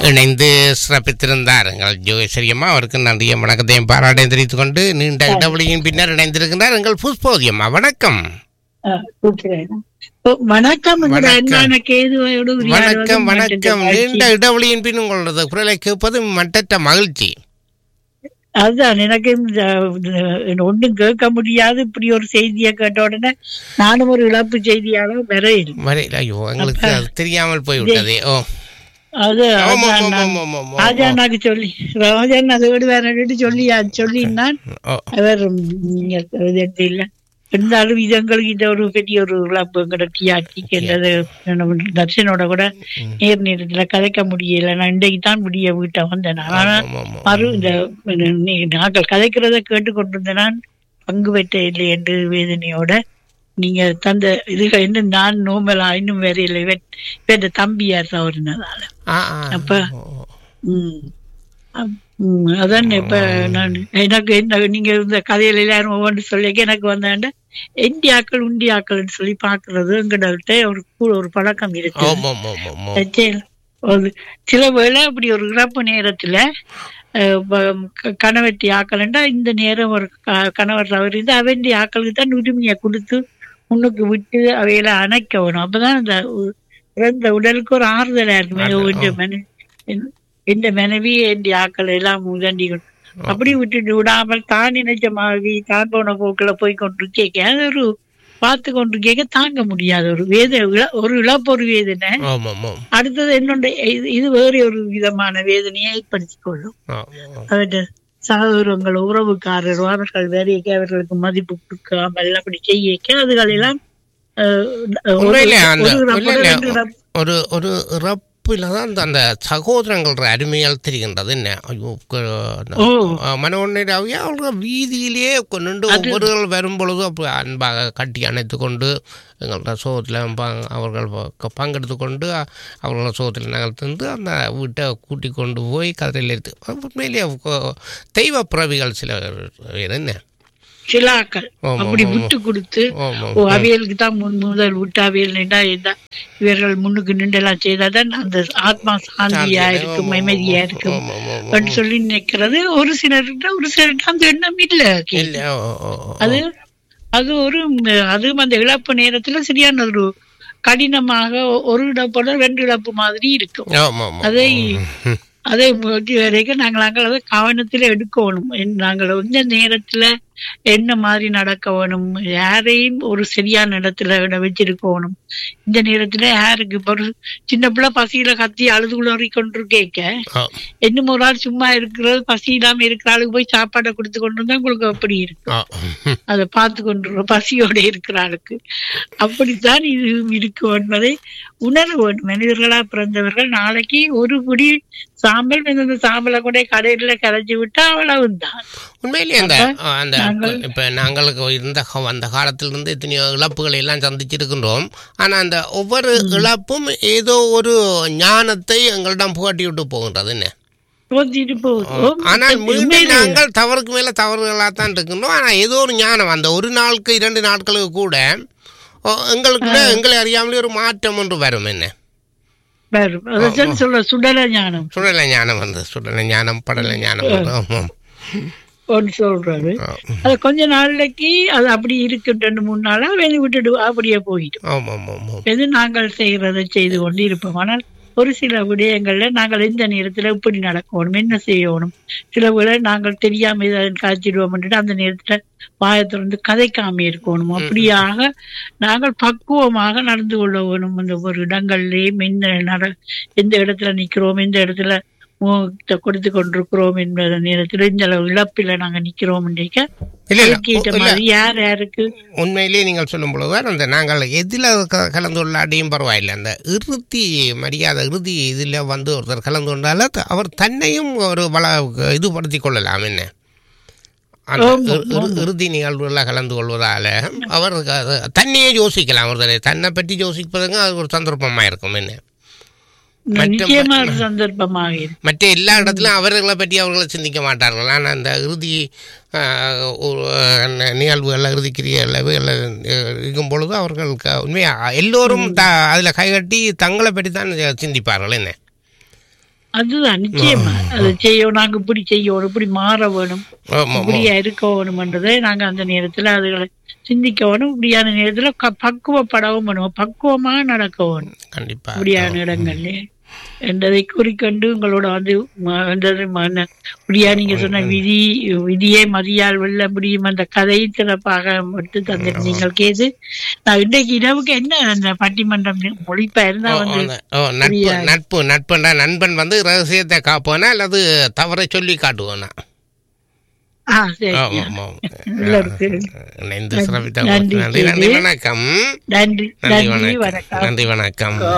இணைந்து சிறப்பித்திருந்தார் எங்கள் ஜோகேஸ்வரியம்மா அவருக்கு நன்றிய வணக்கத்தையும் பாராட்டையும் தெரிவித்துக் கொண்டு நீண்ட இடைவெளியின் பின்னர் இணைந்திருக்கின்றார் எங்கள் புஷ்போதியம்மா வணக்கம் ஆ, கூப்பிடுறேன். ஓ, வணக்கம் உங்களோட வணக்கம். அன்பான கேதுவோடு உரையாடுவது வணக்கம் வணக்கம் மகிழ்ச்சி. நீண்ட இடைவெளியின் பின் உங்களது குரலை கேட்பது மட்டற்ற மகிழ்ச்சி அதுதான் எனக்கு இந்த இந்த ஒண்ணும் கேட்க முடியாது இப்படி ஒரு செய்தியை கேட்ட உடனே நானும் ஒரு இழப்பு செய்தியால வரையில் வரையில் ஐயோ எங்களுக்கு அது தெரியாமல் போய்விட்டதே ஓ அது ஆமாம், அதான் ஆமாம், நான் ஆமாம், ஆமாம், ஆமாம். ராஜாண்ணாக்கு சொல்லி ராஜாண்ணா அதோடு வேற சொல்லி சொல்லினான் ஓ, அவர் நீங்க இது இல்ல இருந்தாலும் இது எங்களுக்கு இது ஒரு பெரிய ஒரு இழப்பு எங்கட டிஆர்டி என்றது தர்ஷனோட கூட நேர் நேரத்துல கதைக்க முடியல நான் இன்றைக்கு தான் முடிய வீட்டை வந்தேன் ஆனா ஆமாம், ஆமாம். மறு இந்த நீ- நாங்கள் கதைக்கிறத கேட்டுக்கொண்டிருந்த நான் பங்கு பெற்ற இல்லை என்று வேதனையோட நீங்க தந்த இதுகள் என்ன நான் நோமலா இன்னும் வேற இல்லை இவன் இவன் இந்த தம்பியார் தவறினதால ஆ, ஆ. அப்ப- ஓ, ஓ. ம். அப்- ம், அதான் இப்ப நான் எனக்கு என்ன நீங்க இந்த கதையில எல்லாரும் ஒவ்வொன்று சொல்லிக்க எனக்கு வந்தாண்ட இந்தியாக்கள் உண்டியாக்கள்னு சொல்லி பாக்குறது எங்கிட்ட ஒரு கூ- ஒரு பழக்கம் இருக்கு ஆமாம், ஆமாம், ஆமாம். சரி. ஒரு சில வேளை அப்படி ஒரு இறப்பு நேரத்துல அஹ், ப- க- கணவர்த்தி ஆக்கலண்டா இந்த நேரம் ஒரு க- கணவர் தவறிந்து அவண்டி ஆக்களுக்கு தான் உரிமையை கொடுத்து முன்னுக்கு விட்டு அவையில அணைக்க வேணும் அப்பதான் அந்த உ- இறந்த உடலுக்கு ஒரு ஆறுதலா இருக்குமே ஆறுதல், இந்த மனை இந்த மனைவி என் ஆக்கள் எல்லாம் உதண்டி அப்படி விட்டுட்டு விடாமல் தான் நினைச்ச மாதிரி தான் போன போக்குல போய் கொண்டு கேட்க அது ஒரு பார்த்து கொண்டு கேட்க தாங்க முடியாத ஒரு வேத இழ- ஒரு இழப்பு ஒரு வேதனை ஆமாம், ஆமாம். அடுத்தது என்னொன்று இது- இது வேறு ஒரு விதமான வேதனையை ஏற்படுத்திக் கொள்ளும் ஆமாம். அவருடைய சகோதரங்கள் உறவுக்காரர் அவர்கள் வேலைக்கு அவர்களுக்கு மதிப்பு கொடுக்காமல் அப்படி செய்ய அதுகள் எல்லாம் அஹ், ஒரு- உண்மையிலே அந்த ஒரு இறப்போட இல்ல, இல்ல, ரெண்டு இறப்பு. ஒரு ஒரு இறப்பில் தான் அந்த அந்த சகோதரங்கள அருமையால் தெரிகின்றது என்ன ஐயோ ஓ. மனோன்னையாவே அவர்கள் வீதியிலேயே கொண்டு ஒவ்வொருகள் வரும் பொழுது அப்படி அன்பாக கட்டி அணைத்து கொண்டு எங்களோட சோகத்தில் அவர்கள் ப- பங்கெடுத்து கொண்டு அவர்களோட சோகத்தில் நாங்கள் தந்து அந்த வீட்டை கூட்டி கொண்டு போய் கதையில் எடுத்து உண்மையிலேயே கொ- தெய்வ பிறவிகள் சில பேர் என்ன சிலாக்கள் ஆமா, அப்படி ஆமா. விட்டு கொடுத்து ஆமாம் ஓ அவியலுக்கு தான் முன் முதல் விட்டு அவியல் நின்றா இருந்தா இவர்கள் முன்னுக்கு நின்றெல்லாம் செய்தாதான் அந்த ஆத்மா சாந்தியா இருக்கும் அமைதியா இருக்கும் ஆமாம் ஆமாம் அப்படின்னு சொல்லி நினைக்கிறது ஒரு சிலர்கிட்ட ஒரு சிலர்கிட்ட அந்த எண்ணம் இல்ல இல்லை ஓ ஓ ஓ. அது அது ஒரு ம், அதுவும் அந்த இழப்பு நேரத்துல சரியான ஒரு கடினமாக ஒரு இழப்போட ரெண்டு இழப்பு மாதிரி இருக்கும் ஆமாம் ஆமாம் அதை அதை முடி வரைக்கும் நாங்கள் நாங்கள் அதை கவனத்துல எடுக்கணும் என்- நாங்கள் எந்த நேரத்துல என்ன மாதிரி நடக்க வேணும் யாரையும் ஒரு சரியான இடத்துல இட வச்சிருக்கணும் இந்த நேரத்துல யாருக்கு இப்ப ஒரு சின்ன பிள்ளை பசியில கத்தி அழுது குளறி கொண்டு கேட்க ஆ. இன்னும் ஒரு ஆள் சும்மா இருக்கிறது பசி இல்லாம இருக்கிற ஆளுக்கு போய் சாப்பாடை கொடுத்து கொண்டு வந்தா உங்களுக்கு அப்படி இருக்கும் ஆ. அதை பார்த்து கொண்டு பசியோட இருக்கிற ஆளுக்கு அப்படித்தான் இது இருக்கும் என்பதை உணர வேண்டும் மனிதர்களா பிறந்தவர்கள் நாளைக்கு ஒரு புடி சாம்பல் இந்த சாம்பலை கூட கடையில கரைச்சி விட்டா அவ்வளவுதான் உண்மையிலேயே அந்த அப்ப அந்த நாங்கள் இப்ப நாங்களுக்கு இருந்த கா- அந்த காலத்திலிருந்து எத்தனையோ இழப்புகளை எல்லாம் சந்திச்சிருக்கின்றோம் ஆனா அந்த ஒவ்வொரு இழப்பும் ஏதோ ஒரு ஞானத்தை எங்களிடம் புகட்டி விட்டு போகின்றது என்ன போத்திட்டு போகுது ஆனால் மீண்டும் உண்மையிலே. நாங்கள் தவறுக்கு மேல தவறுகளாக தான் இருக்கின்றோம் ஆனா ஏதோ ஒரு ஞானம் அந்த ஒரு நாளுக்கு இரண்டு நாட்களுக்கு கூட ஓ, எங்களுக்குள்ள எங்களை அறியாமலே ஒரு மாற்றம் ஒன்று வரும் என்ன வரும் அதான் சொல்ல சுடல ஞானம் சுடலை ஞானம் வந்து சுடலை ஞானம் படலை ஞானம் வந்து ஆமாம் ஒன்று சொல்றாரு ஆ. அது கொஞ்ச நாளைக்கு அது அப்படி இருக்கு ரெண்டு மூணு நாளா வெளி விட்டுட்டு அப்படியே போயிடும் ஆமாம் ஆமாம் எது நாங்கள் செய்யறதை செய்து கொண்டு இருப்போம் ஆனால் ஒரு சில விடயங்கள்ல நாங்கள் எந்த நேரத்துல இப்படி நடக்கணும் என்ன செய்யணும் சில விட நாங்கள் தெரியாம இதை காய்ச்சிடுவோம் அந்த நேரத்துல வாயை திறந்து கதைக்காம இருக்கணும் அப்படியாக நாங்கள் பக்குவமாக நடந்து கொள்ள வேணும் இந்த ஒரு இடங்கள்லயும் என்ன நட எந்த இடத்துல நிக்கிறோம் எந்த இடத்துல முகத்தை கொடுத்து கொண்டிருக்கிறோம் என்பத நேரத்துல இந்த அளவு இழப்பில நாங்க நிக்கிறோம் இல்ல இல்ல கேட்ட இல்ல மாதிரி யார் யாருக்கு உண்மையிலேயே நீங்கள் சொல்லும் பொழுதுதான் அந்த நாங்கள் எதில் க கலந்து கொள்ளாட்டியும் பரவாயில்லை அந்த இறுதி மரியாதை இறுதி இதில் வந்து ஒருத்தர் கலந்து கொண்டால த- அவர் தன்னையும் ஒரு வள இதுபடுத்திக் கொள்ளலாம் என்ன அந்த ஆமா, இறு- இறு- இறுதி நிகழ்வுகளில் கலந்து கொள்வதால அவர் அது- தன்னையே யோசிக்கலாம் ஒருத்தர் தன்னை பற்றி யோசிப்பதுங்க அது ஒரு சந்தர்ப்பமாக இருக்கும் என்ன மற்ற- நிச்சயமா ஒரு சந்தர்ப்பமாக இருக்கு மற்ற எல்லா இடத்துலையும் அவர்களை பற்றி அவர்களை சிந்திக்க மாட்டார்கள் ஆனால் அந்த இறுதி ஆஹ், ஒரு ந- நிகழ்வுகள் இறுதி கிரியைகள் இருக்கும் பொழுது அவர்கள் க- உண்மையா எல்லோரும் த அதில் கைகட்டி தங்களை பற்றி தான் சிந்திப்பார்கள் என்ன அதுதான் நிச்சயமா அதை செய்யணும் நாங்க இப்படி செய்யணும் இப்படி மாற வேணும் ஆமாம் ஆமாம் இப்படியா இருக்க வேணும்ன்றதை நாங்க அந்த நேரத்துல அதுகளை சிந்திக்க வேணும் இப்படியான நேரத்துல க- பக்குவப்படவும் வேணும் பக்குவமா நடக்க வேணும் கண்டிப்பாக இப்படியான இடங்கள்ல என்றதை குறிக்கொண்டு உங்களோட வந்து ம- என்றது மன- இப்படியா நீங்க சொன்ன விதி விதியை மதியால் வெல்ல முடியும் அந்த கதையை சிறப்பாக எடுத்து தந்திருந்தீங்க கேது நான் இன்றைக்கு இரவுக்கு என்ன அந்த பட்டிமன்றம் மொழிப்பா இருந்தா ஓ, வந்து அந்த- ஓ, நட்பு நட்பு நட்புண்டா நண்பன் வந்து ரகசியத்தை காப்போனா அல்லது தவறை சொல்லி காட்டுவோனா ஆ சரி ஆமாம் ஆமாம் நல்லா இருக்கு இணைந்து சிறப்பித்த நன்றி, நன்றி நன்றி கேது. வணக்கம் நன்றி நன்றி நன்றி வணக்கம் வணக்கம் நன்றி வணக்கம்